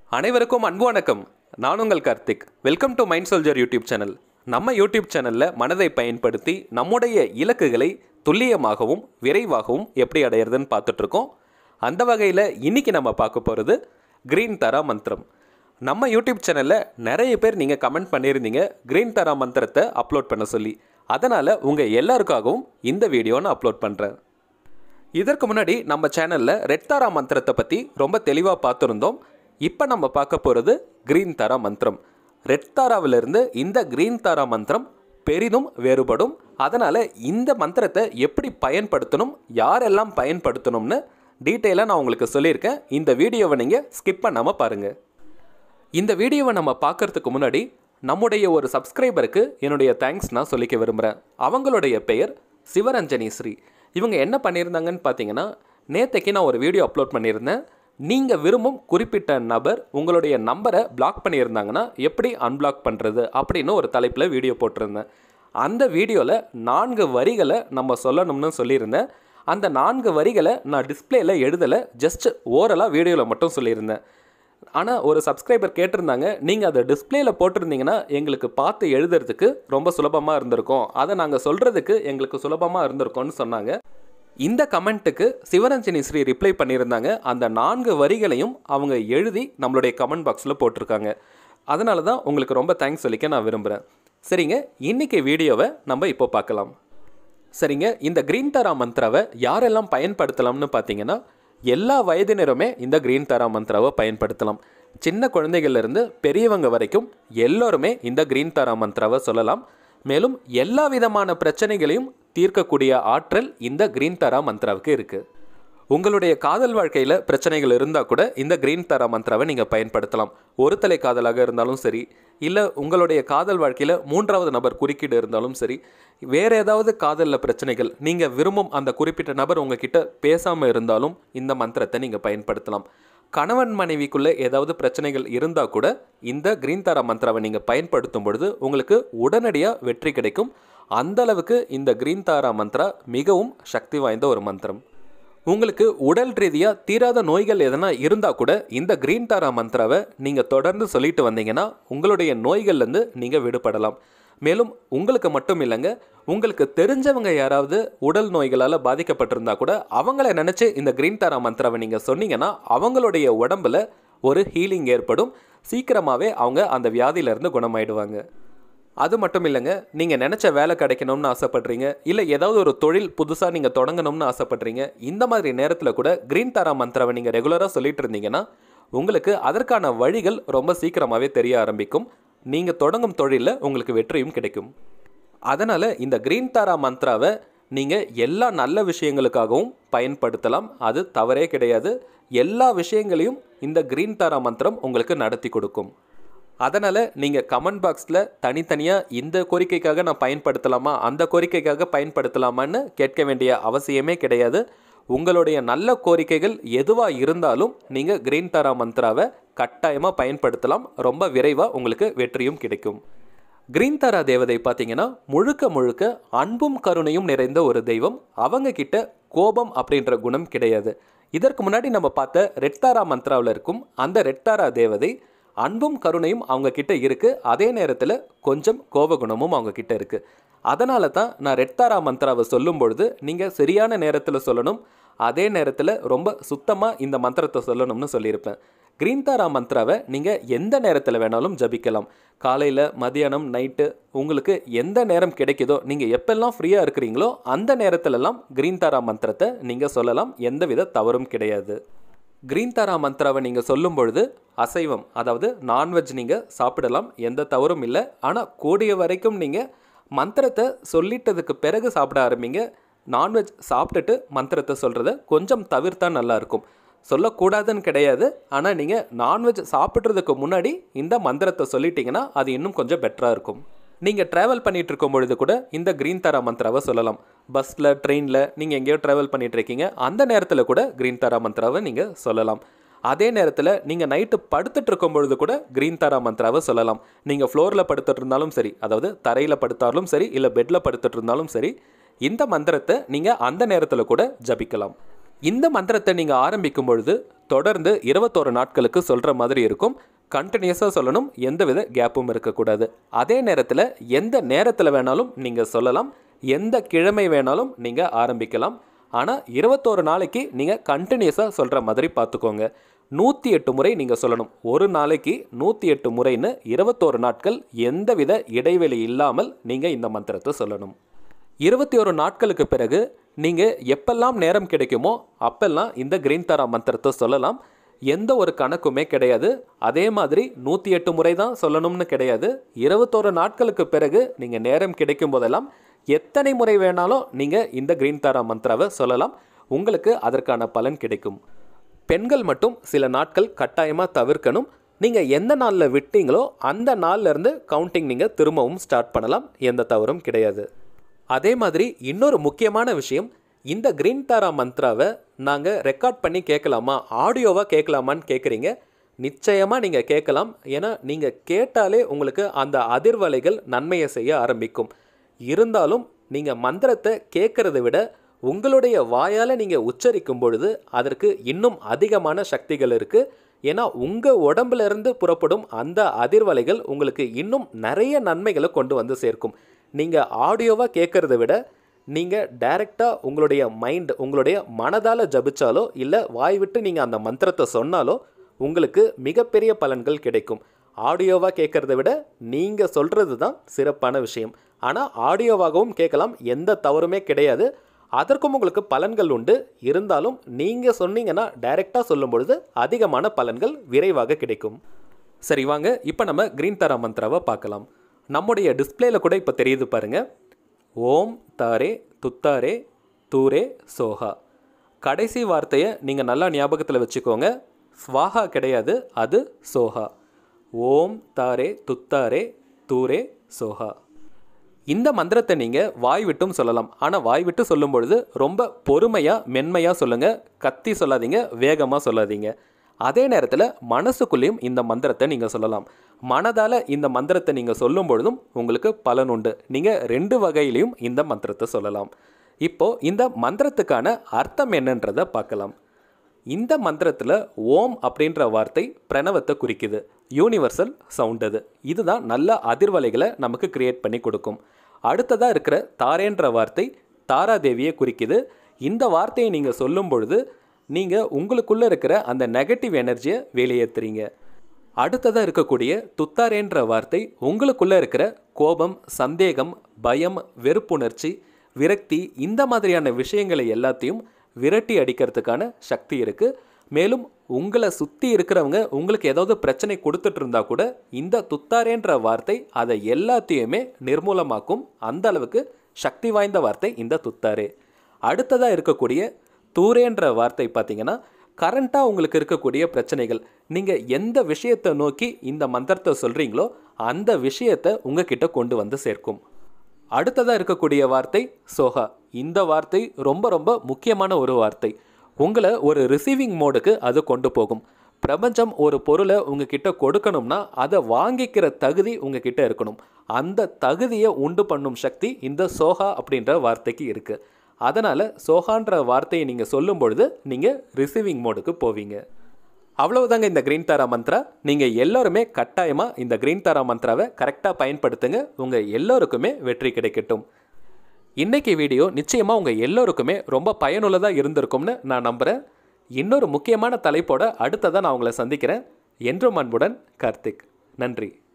அனைவருக்கும் அன்பு வணக்கம் நான் உங்கள் Karthik welcome to mind soldier YouTube channel நம்ம யூடியூப் சேனலில் மனதை பயன்படுத்தி நம்முடைய இலக்குகளை துல்லியமாகவும் விரைவாகவும் எப்படி அடையிறதுன்னு பார்த்துட்ருக்கோம் அந்த வகையில் இன்னைக்கு நம்ம பார்க்க போகிறது கிரீன் தரா மந்திரம் நம்ம யூடியூப் சேனலில் நிறைய பேர் நீங்கள் கமெண்ட் பண்ணியிருந்தீங்க கிரீன் தரா மந்திரத்தை அப்லோட் பண்ண சொல்லி அதனால் உங்கள் எல்லாருக்காகவும் இந்த வீடியோ நான் அப்லோட் பண்ணுறேன் இதற்கு முன்னாடி நம்ம சேனலில் ரெட் தாரா மந்திரத்தை பற்றி ரொம்ப தெளிவாக பார்த்துருந்தோம் இப்போ நம்ம பார்க்க போகிறது கிரீன் தாரா மந்திரம் ரெட் தாராவிலிருந்து இந்த கிரீன் தாரா மந்திரம் பெரிதும் வேறுபடும் அதனால் இந்த மந்திரத்தை எப்படி பயன்படுத்தணும் யாரெல்லாம் பயன்படுத்தணும்னு டீட்டெயிலாக நான் உங்களுக்கு சொல்லியிருக்கேன் இந்த வீடியோவை நீங்கள் ஸ்கிப் பண்ணாமல் பாருங்கள் இந்த வீடியோவை நம்ம பார்க்கறதுக்கு முன்னாடி நம்முடைய ஒரு சப்ஸ்கிரைபருக்கு என்னுடைய தேங்க்ஸ் நான் சொல்லிக்க விரும்புகிறேன் அவங்களுடைய பெயர் சிவரஞ்சனி ஸ்ரீ இவங்க என்ன பண்ணியிருந்தாங்கன்னு பார்த்தீங்கன்னா நேத்தைக்கு நான் ஒரு வீடியோ அப்லோட் பண்ணியிருந்தேன் நீங்கள் விரும்பும் குறிப்பிட்ட நபர் உங்களுடைய நம்பரை பிளாக் பண்ணியிருந்தாங்கன்னா எப்படி அன்பிளாக் பண்ணுறது அப்படின்னு ஒரு தலைப்பில் வீடியோ போட்டிருந்தேன் அந்த வீடியோவில் நான்கு வரிகளை நம்ம சொல்லணும்னு சொல்லியிருந்தேன் அந்த நான்கு வரிகளை நான் டிஸ்பிளேயில் எழுதலை ஜஸ்ட் ஓரலாக வீடியோவில் மட்டும் சொல்லியிருந்தேன் ஆனால் ஒரு சப்ஸ்கிரைபர் கேட்டிருந்தாங்க நீங்கள் அதை டிஸ்பிளேயில் போட்டிருந்தீங்கன்னா எங்களுக்கு பார்த்து எழுதுறதுக்கு ரொம்ப சுலபமாக இருந்திருக்கும் அதை நாங்கள் சொல்கிறதுக்கு எங்களுக்கு சுலபமாக இருந்திருக்கும்னு சொன்னாங்க இந்த கமெண்ட்டுக்கு சிவரஞ்சனி ஸ்ரீ ரிப்ளை பண்ணியிருந்தாங்க அந்த நான்கு வரிகளையும் அவங்க எழுதி நம்மளுடைய கமெண்ட் பாக்ஸில் போட்டிருக்காங்க அதனால தான் உங்களுக்கு ரொம்ப தேங்க்ஸ் சொல்லிக்க நான் விரும்புகிறேன் சரிங்க இன்றைக்கி வீடியோவை நம்ம இப்போ பார்க்கலாம் சரிங்க இந்த கிரீன் தாரா மந்த்ராவை யாரெல்லாம் பயன்படுத்தலாம்னு பார்த்தீங்கன்னா எல்லா வயதினருமே இந்த கிரீன் தாரா மந்த்ராவை பயன்படுத்தலாம் சின்ன குழந்தைகள்லேருந்து பெரியவங்க வரைக்கும் எல்லோருமே இந்த கிரீன் தாரா மந்த்ராவை சொல்லலாம் மேலும் எல்லா விதமான பிரச்சனைகளையும் தீர்க்கக்கூடிய ஆற்றல் இந்த கிரீன் தாரா மந்த்ராவுக்கு இருக்குது உங்களுடைய காதல் வாழ்க்கையில் பிரச்சனைகள் இருந்தால் கூட இந்த கிரீன் தாரா மந்த்ராவை நீங்கள் பயன்படுத்தலாம் ஒரு தலை காதலாக இருந்தாலும் சரி இல்லை உங்களுடைய காதல் வாழ்க்கையில் மூன்றாவது நபர் குறுக்கீடு இருந்தாலும் சரி வேறு ஏதாவது காதலில் பிரச்சனைகள் நீங்கள் விரும்பும் அந்த குறிப்பிட்ட நபர் உங்ககிட்ட பேசாமல் இருந்தாலும் இந்த மந்திரத்தை நீங்கள் பயன்படுத்தலாம் கணவன் மனைவிக்குள்ளே ஏதாவது பிரச்சனைகள் இருந்தால் கூட இந்த கிரீன் தாரா மந்திராவை நீங்கள் பயன்படுத்தும் பொழுது உங்களுக்கு உடனடியாக வெற்றி கிடைக்கும் அந்த அளவுக்கு இந்த கிரீன் தாரா மந்த்ரா மிகவும் சக்தி வாய்ந்த ஒரு மந்திரம் உங்களுக்கு உடல் ரீதியாக தீராத நோய்கள் எதனா இருந்தால் கூட இந்த கிரீன் தாரா மந்த்ராவை நீங்கள் தொடர்ந்து சொல்லிட்டு வந்தீங்கன்னா உங்களுடைய நோய்கள்லேருந்து நீங்கள் விடுபடலாம் மேலும் உங்களுக்கு மட்டும் இல்லைங்க உங்களுக்கு தெரிஞ்சவங்க யாராவது உடல் நோய்களால் பாதிக்கப்பட்டிருந்தா கூட அவங்கள நினச்சி இந்த கிரீன் தாரா மந்த்ராவை நீங்கள் சொன்னீங்கன்னா அவங்களுடைய உடம்புல ஒரு ஹீலிங் ஏற்படும் சீக்கிரமாகவே அவங்க அந்த வியாதியிலேருந்து குணமாயிடுவாங்க அது மட்டும் இல்லைங்க நீங்கள் நினச்ச வேலை கிடைக்கணும்னு ஆசைப்படுறீங்க இல்லை ஏதாவது ஒரு தொழில் புதுசாக நீங்கள் தொடங்கணும்னு ஆசைப்படுறீங்க இந்த மாதிரி நேரத்தில் கூட கிரீன் தாரா மந்திராவை நீங்கள் ரெகுலராக சொல்லிட்டு இருந்தீங்கன்னா உங்களுக்கு அதற்கான வழிகள் ரொம்ப சீக்கிரமாகவே தெரிய ஆரம்பிக்கும் நீங்கள் தொடங்கும் தொழிலில் உங்களுக்கு வெற்றியும் கிடைக்கும் அதனால் இந்த கிரீன் தாரா மந்த்ராவை நீங்கள் எல்லா நல்ல விஷயங்களுக்காகவும் பயன்படுத்தலாம் அது தவறே கிடையாது எல்லா விஷயங்களையும் இந்த கிரீன் தாரா மந்திரம் உங்களுக்கு நடத்தி கொடுக்கும் அதனால் நீங்கள் கமெண்ட் பாக்ஸில் தனித்தனியாக இந்த கோரிக்கைக்காக நான் பயன்படுத்தலாமா அந்த கோரிக்கைக்காக பயன்படுத்தலாமான்னு கேட்க வேண்டிய அவசியமே கிடையாது உங்களுடைய நல்ல கோரிக்கைகள் எதுவாக இருந்தாலும் நீங்கள் கிரீன் தாரா மந்த்ராவை கட்டாயமாக பயன்படுத்தலாம் ரொம்ப விரைவாக உங்களுக்கு வெற்றியும் கிடைக்கும் கிரீன் தாரா தேவதை பார்த்தீங்கன்னா முழுக்க முழுக்க அன்பும் கருணையும் நிறைந்த ஒரு தெய்வம் அவங்க கிட்ட கோபம் அப்படின்ற குணம் கிடையாது இதற்கு முன்னாடி நம்ம பார்த்த ரெட் தாரா மந்த்ராவில் இருக்கும் அந்த ரெட் தாரா தேவதை அன்பும் கருணையும் அவங்க கிட்ட இருக்கு அதே நேரத்தில் கொஞ்சம் கோபகுணமும் அவங்க கிட்ட இருக்கு அதனால தான் நான் ரெட் தாரா மந்த்ராவை சொல்லும் பொழுது நீங்கள் சரியான நேரத்தில் சொல்லணும் அதே நேரத்தில் ரொம்ப சுத்தமாக இந்த மந்திரத்தை சொல்லணும்னு சொல்லியிருப்பேன் கிரீன் தாரா மந்த்ராவை நீங்கள் எந்த நேரத்தில் வேணாலும் ஜபிக்கலாம் காலையில் மதியானம் நைட்டு உங்களுக்கு எந்த நேரம் கிடைக்குதோ நீங்கள் எப்பெல்லாம் ஃப்ரீயாக இருக்கிறீங்களோ அந்த நேரத்திலலாம் கிரீன் தாரா மந்திரத்தை நீங்கள் சொல்லலாம் எந்தவித தவறும் கிடையாது கிரீன் தாரா மந்த்ராவை நீங்கள் சொல்லும் பொழுது அசைவம் அதாவது நான்வெஜ் நீங்கள் சாப்பிடலாம் எந்த தவறும் இல்லை ஆனால் கூடிய வரைக்கும் நீங்கள் மந்திரத்தை சொல்லிட்டதுக்கு பிறகு சாப்பிட ஆரம்பிங்க நான்வெஜ் சாப்பிட்டுட்டு மந்திரத்தை சொல்கிறத கொஞ்சம் தவிர்த்தா நல்லாயிருக்கும் சொல்லக்கூடாதுன்னு கிடையாது ஆனால் நீங்கள் நான்வெஜ் சாப்பிட்றதுக்கு முன்னாடி இந்த மந்திரத்தை சொல்லிட்டீங்கன்னா அது இன்னும் கொஞ்சம் பெட்டராக இருக்கும் நீங்கள் ட்ராவல் பண்ணிட்டு இருக்கும் பொழுது கூட இந்த கிரீன் தாரா மந்த்ராவை சொல்லலாம் பஸ்ஸில் ட்ரெயினில் நீங்கள் எங்கேயோ ட்ராவல் பண்ணிட்டு இருக்கீங்க அந்த நேரத்தில் கூட கிரீன் தாரா மந்த்ராவை நீங்கள் சொல்லலாம் அதே நேரத்தில் நீங்கள் நைட்டு படுத்துட்டு இருக்கும் பொழுது கூட கிரீன் தாரா மந்த்ராவை சொல்லலாம் நீங்கள் ஃப்ளோரில் படுத்துட்டு இருந்தாலும் சரி அதாவது தரையில் படுத்தாலும் சரி இல்லை பெட்டில் படுத்துட்டு இருந்தாலும் சரி இந்த மந்திரத்தை நீங்கள் அந்த நேரத்தில் கூட ஜபிக்கலாம் இந்த மந்திரத்தை நீங்கள் ஆரம்பிக்கும் பொழுது தொடர்ந்து இருபத்தோரு நாட்களுக்கு சொல்கிற மாதிரி இருக்கும் கண்டினியூஸாக சொல்லணும் எந்தவித கேப்பும் இருக்கக்கூடாது அதே நேரத்தில் எந்த நேரத்தில் வேணாலும் நீங்கள் சொல்லலாம் எந்த கிழமை வேணாலும் நீங்கள் ஆரம்பிக்கலாம் ஆனால் இருபத்தோரு நாளைக்கு நீங்கள் கண்டினியூஸாக சொல்கிற மாதிரி பார்த்துக்கோங்க நூற்றி எட்டு முறை நீங்கள் சொல்லணும் ஒரு நாளைக்கு நூற்றி எட்டு முறைன்னு இருபத்தோரு நாட்கள் எந்தவித இடைவெளி இல்லாமல் நீங்கள் இந்த மந்திரத்தை சொல்லணும் இருபத்தி ஒரு நாட்களுக்கு பிறகு நீங்கள் எப்பெல்லாம் நேரம் கிடைக்குமோ அப்பெல்லாம் இந்த கிரீன் தாரா மந்திரத்தை சொல்லலாம் எந்த ஒரு கணக்குமே கிடையாது அதே மாதிரி நூற்றி எட்டு முறை தான் சொல்லணும்னு கிடையாது இருபத்தோரு நாட்களுக்கு பிறகு நீங்கள் நேரம் கிடைக்கும் போதெல்லாம் எத்தனை முறை வேணாலும் நீங்கள் இந்த கிரீன் தாரா மந்த்ராவை சொல்லலாம் உங்களுக்கு அதற்கான பலன் கிடைக்கும் பெண்கள் மட்டும் சில நாட்கள் கட்டாயமாக தவிர்க்கணும் நீங்கள் எந்த நாளில் விட்டீங்களோ அந்த நாள்ல இருந்து கவுண்டிங் நீங்கள் திரும்பவும் ஸ்டார்ட் பண்ணலாம் எந்த தவறும் கிடையாது அதே மாதிரி இன்னொரு முக்கியமான விஷயம் இந்த கிரீன் தாரா மந்த்ராவை நாங்கள் ரெக்கார்ட் பண்ணி கேட்கலாமா ஆடியோவாக கேட்கலாமான்னு கேட்குறீங்க நிச்சயமாக நீங்கள் கேட்கலாம் ஏன்னா நீங்கள் கேட்டாலே உங்களுக்கு அந்த அதிர்வலைகள் நன்மையை செய்ய ஆரம்பிக்கும் இருந்தாலும் நீங்கள் மந்திரத்தை கேட்குறத விட உங்களுடைய வாயால் நீங்கள் உச்சரிக்கும் பொழுது அதற்கு இன்னும் அதிகமான சக்திகள் இருக்குது ஏன்னா உங்கள் உடம்புல இருந்து புறப்படும் அந்த அதிர்வலைகள் உங்களுக்கு இன்னும் நிறைய நன்மைகளை கொண்டு வந்து சேர்க்கும் நீங்கள் ஆடியோவாக கேட்குறத விட நீங்கள் டைரெக்டாக உங்களுடைய மைண்ட் உங்களுடைய மனதால் ஜபிச்சாலோ இல்லை வாய் விட்டு நீங்கள் அந்த மந்திரத்தை சொன்னாலோ உங்களுக்கு மிகப்பெரிய பலன்கள் கிடைக்கும் ஆடியோவாக கேட்குறத விட நீங்கள் சொல்கிறது தான் சிறப்பான விஷயம் ஆனால் ஆடியோவாகவும் கேட்கலாம் எந்த தவறுமே கிடையாது அதற்கும் உங்களுக்கு பலன்கள் உண்டு இருந்தாலும் நீங்கள் சொன்னீங்கன்னா டைரெக்டாக சொல்லும் பொழுது அதிகமான பலன்கள் விரைவாக கிடைக்கும் சரி வாங்க இப்போ நம்ம கிரீன் தாரா மந்த்ராவை பார்க்கலாம் நம்முடைய டிஸ்பிளேல கூட இப்போ தெரியுது பாருங்க ஓம் தாரே துத்தாரே தூரே சோஹா கடைசி வார்த்தையை நீங்கள் நல்லா ஞாபகத்தில் வச்சுக்கோங்க ஸ்வாஹா கிடையாது அது சோஹா ஓம் தாரே துத்தாரே தூரே சோஹா இந்த மந்திரத்தை நீங்கள் வாய் விட்டும் சொல்லலாம் ஆனால் வாய் விட்டு சொல்லும் பொழுது ரொம்ப பொறுமையாக மென்மையாக சொல்லுங்கள் கத்தி சொல்லாதீங்க வேகமாக சொல்லாதீங்க அதே நேரத்தில் மனசுக்குள்ளேயும் இந்த மந்திரத்தை நீங்கள் சொல்லலாம் மனதால் இந்த மந்திரத்தை நீங்கள் சொல்லும் பொழுதும் உங்களுக்கு பலன் உண்டு நீங்கள் ரெண்டு வகையிலையும் இந்த மந்திரத்தை சொல்லலாம் இப்போது இந்த மந்திரத்துக்கான அர்த்தம் என்னன்றதை பார்க்கலாம் இந்த மந்திரத்தில் ஓம் அப்படின்ற வார்த்தை பிரணவத்தை குறிக்குது யூனிவர்சல் சவுண்ட் அது இதுதான் நல்ல அதிர்வலைகளை நமக்கு கிரியேட் பண்ணி கொடுக்கும் அடுத்ததாக இருக்கிற தாரேன்ற வார்த்தை தாராதேவியை குறிக்குது இந்த வார்த்தையை நீங்கள் சொல்லும் பொழுது நீங்கள் உங்களுக்குள்ளே இருக்கிற அந்த நெகட்டிவ் எனர்ஜியை வெளியேற்றுறீங்க அடுத்ததாக இருக்கக்கூடிய துத்தாரேன்ற வார்த்தை உங்களுக்குள்ளே இருக்கிற கோபம் சந்தேகம் பயம் வெறுப்புணர்ச்சி விரக்தி இந்த மாதிரியான விஷயங்களை எல்லாத்தையும் விரட்டி அடிக்கிறதுக்கான சக்தி இருக்குது மேலும் உங்களை சுற்றி இருக்கிறவங்க உங்களுக்கு ஏதாவது பிரச்சனை கொடுத்துட்டு இருந்தா கூட இந்த துத்தாரேன்ற வார்த்தை அதை எல்லாத்தையுமே நிர்மூலமாக்கும் அந்த அளவுக்கு சக்தி வாய்ந்த வார்த்தை இந்த துத்தாரே அடுத்ததாக இருக்கக்கூடிய தூரேன்ற வார்த்தை பார்த்தீங்கன்னா கரண்ட்டாக உங்களுக்கு இருக்கக்கூடிய பிரச்சனைகள் நீங்கள் எந்த விஷயத்தை நோக்கி இந்த மந்திரத்தை சொல்கிறீங்களோ அந்த விஷயத்தை உங்ககிட்ட கொண்டு வந்து சேர்க்கும் அடுத்ததாக இருக்கக்கூடிய வார்த்தை சோஹா இந்த வார்த்தை ரொம்ப ரொம்ப முக்கியமான ஒரு வார்த்தை உங்களை ஒரு ரிசீவிங் மோடுக்கு அது கொண்டு போகும் பிரபஞ்சம் ஒரு பொருளை உங்ககிட்ட கொடுக்கணும்னா அதை வாங்கிக்கிற தகுதி உங்ககிட்ட இருக்கணும் அந்த தகுதியை உண்டு பண்ணும் சக்தி இந்த சோஹா அப்படின்ற வார்த்தைக்கு இருக்குது அதனால் சோஹான்ற வார்த்தையை நீங்கள் சொல்லும் பொழுது நீங்கள் ரிசீவிங் மோடுக்கு போவீங்க அவ்வளவுதாங்க இந்த கிரீன் தாரா மந்த்ரா நீங்கள் எல்லோருமே கட்டாயமாக இந்த கிரீன் தாரா மந்த்ராவை கரெக்டாக பயன்படுத்துங்க உங்கள் எல்லோருக்குமே வெற்றி கிடைக்கட்டும் இன்னைக்கு வீடியோ நிச்சயமாக உங்கள் எல்லோருக்குமே ரொம்ப பயனுள்ளதாக இருந்திருக்கும்னு நான் நம்புகிறேன் இன்னொரு முக்கியமான தலைப்போட அடுத்ததாக நான் உங்களை சந்திக்கிறேன் என்றும் அன்புடன் கார்த்திக் நன்றி